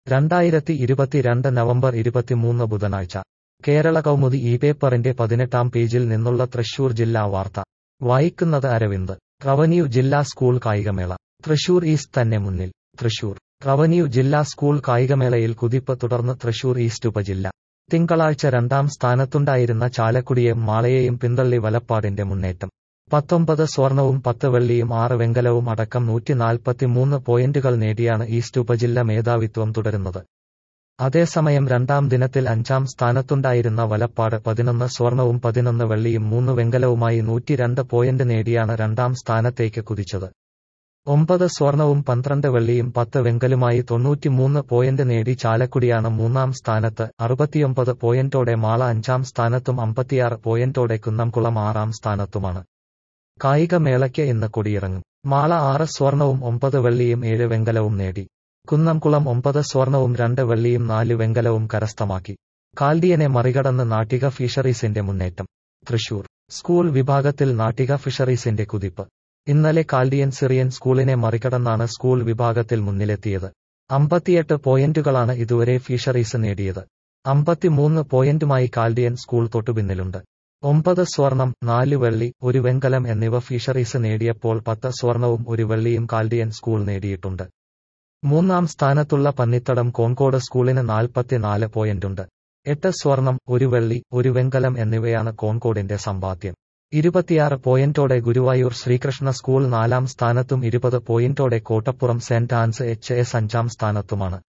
രണ്ടായിരത്തി ഇരുപത്തിരണ്ട് നവംബർ ഇരുപത്തിമൂന്ന് ബുധനാഴ്ച കേരള കൗമുദി ഈ പേപ്പറിന്റെ പതിനെട്ടാം പേജിൽ നിന്നുള്ള തൃശൂർ ജില്ലാ വാർത്ത വായിക്കുന്നത് അരവിന്ദ് റവന്യൂ ജില്ലാ സ്കൂൾ കായികമേള തൃശൂർ ഈസ്റ്റ് തന്നെ മുന്നിൽ തൃശൂർ റവന്യൂ ജില്ലാ സ്കൂൾ കായികമേളയിൽ കുതിപ്പ് തുടർന്ന് തൃശൂർ ഈസ്റ്റ് ഉപജില്ല തിങ്കളാഴ്ച രണ്ടാം സ്ഥാനത്തുണ്ടായിരുന്ന ചാലക്കുടിയെയും മാളയെയും പിന്തള്ളി വലപ്പാടിന്റെ മുന്നേറ്റം പത്തൊമ്പത് സ്വർണവും പത്ത് വെള്ളിയും ആറ് വെങ്കലവും അടക്കം നൂറ്റി നാൽപ്പത്തിമൂന്ന് പോയിന്റുകൾ നേടിയാണ് ഈസ്റ്റ് ഉപജില്ല മേധാവിത്വം തുടരുന്നത് അതേസമയം രണ്ടാം ദിനത്തിൽ അഞ്ചാം സ്ഥാനത്തുണ്ടായിരുന്ന വലപ്പാട് പതിനൊന്ന് സ്വർണവും പതിനൊന്ന് വെള്ളിയും മൂന്ന് വെങ്കലവുമായി നൂറ്റിരണ്ട് പോയിന്റ് നേടിയാണ് രണ്ടാം സ്ഥാനത്തേക്ക് കുതിച്ചത് ഒമ്പത് സ്വർണവും പന്ത്രണ്ട് വെള്ളിയും പത്ത് വെങ്കലുമായി തൊണ്ണൂറ്റിമൂന്ന് പോയിന്റ് നേടി ചാലക്കുടിയാണ് മൂന്നാം സ്ഥാനത്ത് അറുപത്തിയൊമ്പത് പോയിന്റോടെ മാള അഞ്ചാം സ്ഥാനത്തും അമ്പത്തിയാറ് പോയിന്റോടെ കുന്നംകുളം ആറാം സ്ഥാനത്തുമാണ് കായിക മേളയ്ക്ക് ഇന്ന് കൊടിയിറങ്ങും മാള ആറ് സ്വർണവും ഒമ്പത് വെള്ളിയും ഏഴ് വെങ്കലവും നേടി കുന്നംകുളം ഒമ്പത് സ്വർണവും രണ്ട് വെള്ളിയും നാല് വെങ്കലവും കരസ്ഥമാക്കി കാൽഡിയനെ മറികടന്ന് നാട്ടിക ഫിഷറീസിന്റെ മുന്നേറ്റം തൃശൂർ സ്കൂൾ വിഭാഗത്തിൽ നാട്ടിക ഫിഷറീസിന്റെ കുതിപ്പ് ഇന്നലെ കാൽഡിയൻ സിറിയൻ സ്കൂളിനെ മറികടന്നാണ് സ്കൂൾ വിഭാഗത്തിൽ മുന്നിലെത്തിയത് അമ്പത്തിയെട്ട് പോയിന്റുകളാണ് ഇതുവരെ ഫിഷറീസ് നേടിയത് അമ്പത്തിമൂന്ന് പോയിന്റുമായി കാൽഡിയൻ സ്കൂൾ തൊട്ടുപിന്നിലുണ്ട് ഒമ്പത് സ്വർണം നാല് വെള്ളി ഒരു വെങ്കലം എന്നിവ ഫിഷറീസ് നേടിയപ്പോൾ പത്ത് സ്വർണവും ഒരു വെള്ളിയും കാൽഡിയൻ സ്കൂൾ നേടിയിട്ടുണ്ട് മൂന്നാം സ്ഥാനത്തുള്ള പന്നിത്തടം കോൺകോട് സ്കൂളിന് നാൽപ്പത്തിനാല് പോയിന്റുണ്ട് എട്ട് സ്വർണം ഒരു വെള്ളി ഒരു വെങ്കലം എന്നിവയാണ് കോൺകോഡിന്റെ സമ്പാദ്യം ഇരുപത്തിയാറ് പോയിന്റോടെ ഗുരുവായൂർ ശ്രീകൃഷ്ണ സ്കൂൾ നാലാം സ്ഥാനത്തും ഇരുപത് പോയിന്റോടെ കോട്ടപ്പുറം സെന്റ് ആൻസ് എച്ച് എസ് അഞ്ചാം സ്ഥാനത്തുമാണ്